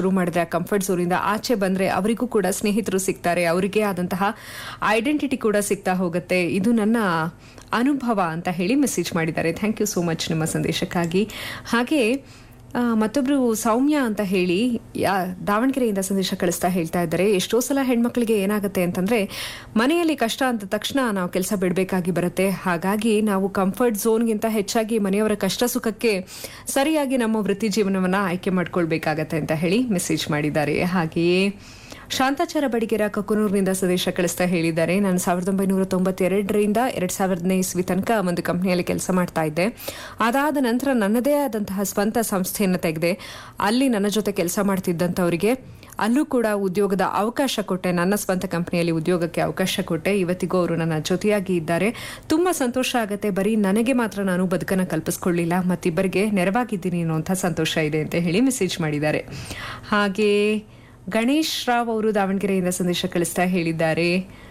ಶುರು ಮಾಡಿದ್ರೆ ಆ ಕಂಫರ್ಟ್ ಝೋನಿಂದ ಆಚೆ ಬಂದರೆ ಅವರಿಗೂ ಕೂಡ ಸ್ನೇಹಿತರು ಸಿಗ್ತಾರೆ ಅವರಿಗೆ ಆದಂತಹ ಐಡೆಂಟಿಟಿ ಕೂಡ ಸಿಗ್ತಾ ಹೋಗುತ್ತೆ ಇದು ನನ್ನ ಅನುಭವ ಅಂತ ಹೇಳಿ ಮೆಸೇಜ್ ಮಾಡಿದ್ದಾರೆ ಥ್ಯಾಂಕ್ ಯು ಸೋ ಮಚ್ ನಿಮ್ಮ ಸಂದೇಶಕ್ಕಾಗಿ ಹಾಗೆ ಆ, ಮತ್ತೊಬ್ರು ಸೌಮ್ಯ ಅಂತ ಹೇಳಿ ಯಾ ದಾವಣಗೆರೆಯಿಂದ ಸಂದೇಶ ಕಳಿಸ್ತಾ ಹೇಳ್ತಾ ಇದ್ದಾರೆ ಎಷ್ಟೋ ಸಲ ಹೆಣ್ಮಕ್ಳಿಗೆ ಏನಾಗುತ್ತೆ ಅಂತಂದ್ರೆ ಮನೆಯಲ್ಲಿ ಕಷ್ಟ ಅಂತ ತಕ್ಷಣ ನಾವು ಕೆಲಸ ಬಿಡಬೇಕಾಗಿ ಬರುತ್ತೆ ಹಾಗಾಗಿ ನಾವು ಕಂಫರ್ಟ್ ಝೋನ್ಗಿಂತ ಹೆಚ್ಚಾಗಿ ಮನೆಯವರ ಕಷ್ಟ ಸುಖಕ್ಕೆ ಸರಿಯಾಗಿ ನಮ್ಮ ವೃತ್ತಿ ಜೀವನವನ್ನ ಆಯ್ಕೆ ಮಾಡ್ಕೊಳ್ಬೇಕಾಗತ್ತೆ ಅಂತ ಹೇಳಿ ಮೆಸೇಜ್ ಮಾಡಿದ್ದಾರೆ ಹಾಗೆಯೇ ಶಾಂತಾಚಾರ ಬಡಿಗೆರ ಕಕ್ಕನೂರಿನಿಂದ ಸಂದೇಶ ಕಳಿಸ್ತಾ ಹೇಳಿದ್ದಾರೆ ನಾನು ಸಾವಿರದ ಒಂಬೈನೂರ ತೊಂಬತ್ತೆರಡರಿಂದ ಎರಡ್ ಸಾವಿರದನೇ ಇಸ್ವಿ ತನಕ ಒಂದು ಕಂಪನಿಯಲ್ಲಿ ಕೆಲಸ ಮಾಡ್ತಾ ಇದ್ದೆ ಅದಾದ ನಂತರ ನನ್ನದೇ ಆದಂತಹ ಸ್ವಂತ ಸಂಸ್ಥೆಯನ್ನು ತೆಗೆದೆ ಅಲ್ಲಿ ನನ್ನ ಜೊತೆ ಕೆಲಸ ಮಾಡ್ತಿದ್ದಂಥವರಿಗೆ ಅಲ್ಲೂ ಕೂಡ ಉದ್ಯೋಗದ ಅವಕಾಶ ಕೊಟ್ಟೆ ನನ್ನ ಸ್ವಂತ ಕಂಪನಿಯಲ್ಲಿ ಉದ್ಯೋಗಕ್ಕೆ ಅವಕಾಶ ಕೊಟ್ಟೆ ಇವತ್ತಿಗೂ ಅವರು ನನ್ನ ಜೊತೆಯಾಗಿ ಇದ್ದಾರೆ ತುಂಬಾ ಸಂತೋಷ ಆಗುತ್ತೆ ಬರೀ ನನಗೆ ಮಾತ್ರ ನಾನು ಬದುಕನ್ನು ಕಲ್ಪಿಸ್ಕೊಳ್ಳಿಲ್ಲ ಮತ್ತಿಬ್ಬರಿಗೆ ನೆರವಾಗಿದ್ದೀನಿ ಅನ್ನುವಂಥ ಸಂತೋಷ ಇದೆ ಅಂತ ಹೇಳಿ ಮೆಸೇಜ್ ಮಾಡಿದ್ದಾರೆ ಹಾಗೆ ಗಣೇಶ್ ರಾವ್ ಅವರು ದಾವಣಗೆರೆಯಿಂದ ಸಂದೇಶ ಕಳಿಸ್ತಾ ಹೇಳಿದ್ದಾರೆ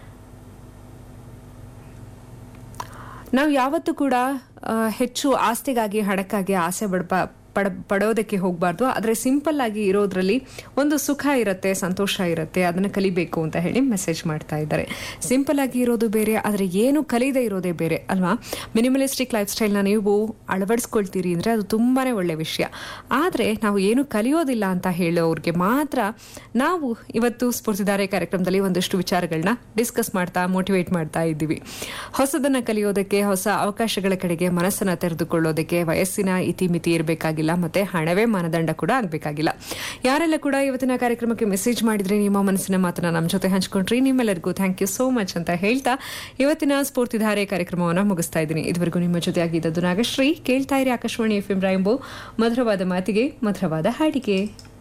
ನಾವು ಯಾವತ್ತೂ ಕೂಡ ಆ, ಹೆಚ್ಚು ಆಸ್ತಿಗಾಗಿ ಹಣಕ್ಕಾಗಿ ಆಸೆ ಪಡ್ಬ ಪಡ ಪಡೋದಕ್ಕೆ ಹೋಗಬಾರ್ದು ಆದರೆ ಸಿಂಪಲ್ ಆಗಿ ಇರೋದ್ರಲ್ಲಿ ಒಂದು ಸುಖ ಇರುತ್ತೆ ಸಂತೋಷ ಇರುತ್ತೆ ಅದನ್ನು ಕಲಿಬೇಕು ಅಂತ ಹೇಳಿ ಮೆಸೇಜ್ ಮಾಡ್ತಾ ಇದ್ದಾರೆ ಸಿಂಪಲ್ ಆಗಿ ಇರೋದು ಬೇರೆ ಆದರೆ ಏನು ಕಲಿಯದೇ ಇರೋದೇ ಬೇರೆ ಅಲ್ವಾ ಮಿನಿಮಲಿಸ್ಟಿಕ್ ಲೈಫ್ ಸ್ಟೈಲ್ನ ನೀವು ಅಳವಡಿಸ್ಕೊಳ್ತೀರಿ ಅಂದರೆ ಅದು ತುಂಬಾ ಒಳ್ಳೆ ವಿಷಯ ಆದರೆ ನಾವು ಏನು ಕಲಿಯೋದಿಲ್ಲ ಅಂತ ಹೇಳೋರಿಗೆ ಮಾತ್ರ ನಾವು ಇವತ್ತು ಸ್ಫೂರ್ತಿಧಾರೆ ಕಾರ್ಯಕ್ರಮದಲ್ಲಿ ಒಂದಷ್ಟು ವಿಚಾರಗಳನ್ನ ಡಿಸ್ಕಸ್ ಮಾಡ್ತಾ ಮೋಟಿವೇಟ್ ಮಾಡ್ತಾ ಇದ್ದೀವಿ ಹೊಸದನ್ನ ಕಲಿಯೋದಕ್ಕೆ ಹೊಸ ಅವಕಾಶಗಳ ಕಡೆಗೆ ಮನಸ್ಸನ್ನ ತೆರೆದುಕೊಳ್ಳೋದಕ್ಕೆ ವಯಸ್ಸಿನ ಇತಿಮಿತಿ ಇರಬೇಕಾಗಿಲ್ಲ ಮತ್ತೆ ಹಣವೇ ಮಾನದಂಡ ಕೂಡ ಆಗಬೇಕಾಗಿಲ್ಲ ಯಾರೆಲ್ಲ ಕೂಡ ಇವತ್ತಿನ ಕಾರ್ಯಕ್ರಮಕ್ಕೆ ಮೆಸೇಜ್ ಮಾಡಿದ್ರೆ ನಿಮ್ಮ ಮನಸ್ಸಿನ ಮಾತನ್ನ ನಮ್ಮ ಜೊತೆ ಹಂಚ್ಕೊಂಡ್ರಿ ನಿಮ್ಮೆಲ್ಲರಿಗೂ ಥ್ಯಾಂಕ್ ಯು ಸೋ ಮಚ್ ಅಂತ ಹೇಳ್ತಾ ಇವತ್ತಿನ ಸ್ಫೂರ್ತಿಧಾರೆ ಕಾರ್ಯಕ್ರಮವನ್ನು ಮುಗಿಸ್ತಾ ಇದ್ದೀನಿ ಇದುವರೆಗೂ ನಿಮ್ಮ ಜೊತೆ ಆಗಿದ್ದದ್ದು ನಾಗಶ್ರೀ ಕೇಳ್ತಾ ಇರಿ ಆಕಾಶವಾಣಿ ಎಫ್ ಎಂ ರಾಯಂಬು ಮಧುರವಾದ ಮಾತಿಗೆ ಮಧುರವಾದ ಹಾಡಿಗೆ